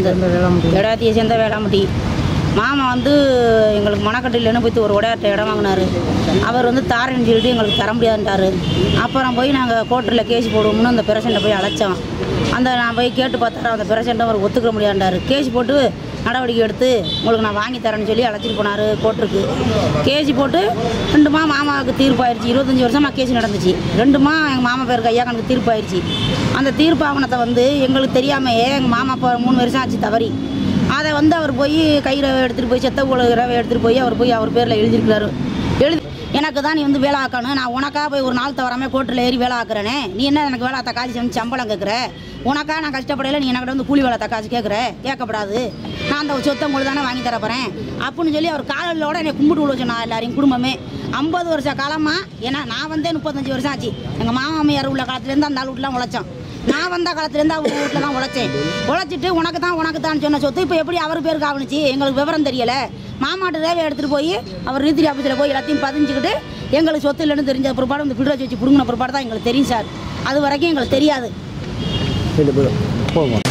சேர்ந்த எடாத்தியை சேர்ந்த வேளாம்பட்டி மாமா வந்து எங்களுக்கு மணக்கட்டிலேன்னு போய் ஒரு உடையாட்ட இடம் வாங்கினாரு அவர் வந்து தாரேன்னு சொல்லிட்டு எங்களுக்கு தர முடியாதுன்ட்டாரு அப்புறம் போய் நாங்கள் கோர்ட்டில் கேஸ் போடுவோம்னு அந்த பிரசண்ட்டை போய் அழைச்சோம் அந்த நான் போய் கேட்டு பார்த்தாரு அந்த பிரசண்ட்டை அவர் ஒத்துக்க முடியாண்டாரு கேஸ் போட்டு நடவடிக்கை எடுத்து உங்களுக்கு நான் வாங்கி தரேன்னு சொல்லி அழைச்சிட்டு போனார் கோர்ட்டுக்கு கேஸ் போட்டு ரெண்டுமா மாமாவுக்கு தீர்ப்பாயிருச்சு இருபத்தஞ்சி வருஷமாக கேஸ் நடந்துச்சு ரெண்டுமா எங்கள் மாமா பேருக்கு ஐயா கணக்கு தீர்ப்பாயிருச்சு அந்த தீர்ப்பு ஆவணத்தை வந்து எங்களுக்கு தெரியாமையே எங்கள் மாமா இப்போ மூணு வருஷம் ஆச்சு தவறி அதை வந்து அவர் போய் கயிறை எடுத்துகிட்டு போய் செத்த போல ரவை எடுத்துகிட்டு போய் அவர் போய் அவர் பேரில் எழுதியிருக்கிறாரு எழுதி எனக்கு தான் நீ வந்து வேலை ஆக்கணும் நான் உனக்கா போய் ஒரு நாள் தவறாமல் கோர்ட்டில் ஏறி வேலை ஆக்குறேனே நீ என்ன எனக்கு வேலை தக்காசி வந்து சம்பளம் கேட்குற உனக்கா நான் கஷ்டப்படையில நீ எனக்கு வந்து கூலி வேலை தக்காசி கேட்குற கேட்கப்படாது நான் அந்த சொத்தை உங்களுக்கு தானே வாங்கி தர போகிறேன் அப்படின்னு சொல்லி அவர் காலையிலோட என்னை கும்பிட்டு விட சொன்னா எல்லாரையும் குடும்பமே ஐம்பது வருஷ காலமாக ஏன்னா நான் வந்தே முப்பத்தஞ்சு வருஷம் ஆச்சு எங்கள் மாமாமையார் உள்ள காலத்துலேருந்து அந்த ஆள் வீட்டுலாம் உழைச்சோம் நான் வந்த காலத்துலேருந்து அவங்க வீட்டில் தான் உழைச்சேன் உழைச்சிட்டு உனக்கு தான் உனக்கு தான் சொன்ன சொத்து இப்போ எப்படி அவர் பேருக்கு ஆவணுச்சு எங்களுக்கு விவரம் தெரியல மாமாட்டு ரேவை எடுத்துகிட்டு போய் அவர் நீதிரி ஆஃபீஸில் போய் எல்லாத்தையும் பதிஞ்சுக்கிட்டு எங்களுக்கு சொத்து இல்லைன்னு தெரிஞ்ச பிற்பாடு இந்த பில்டர் வச்சு பிடுங்கின பிற்பாடு தான் எங்களுக்கு தெரியும் சார் அது வரைக்கும் எங்களுக்கு தெரியாது போதுமா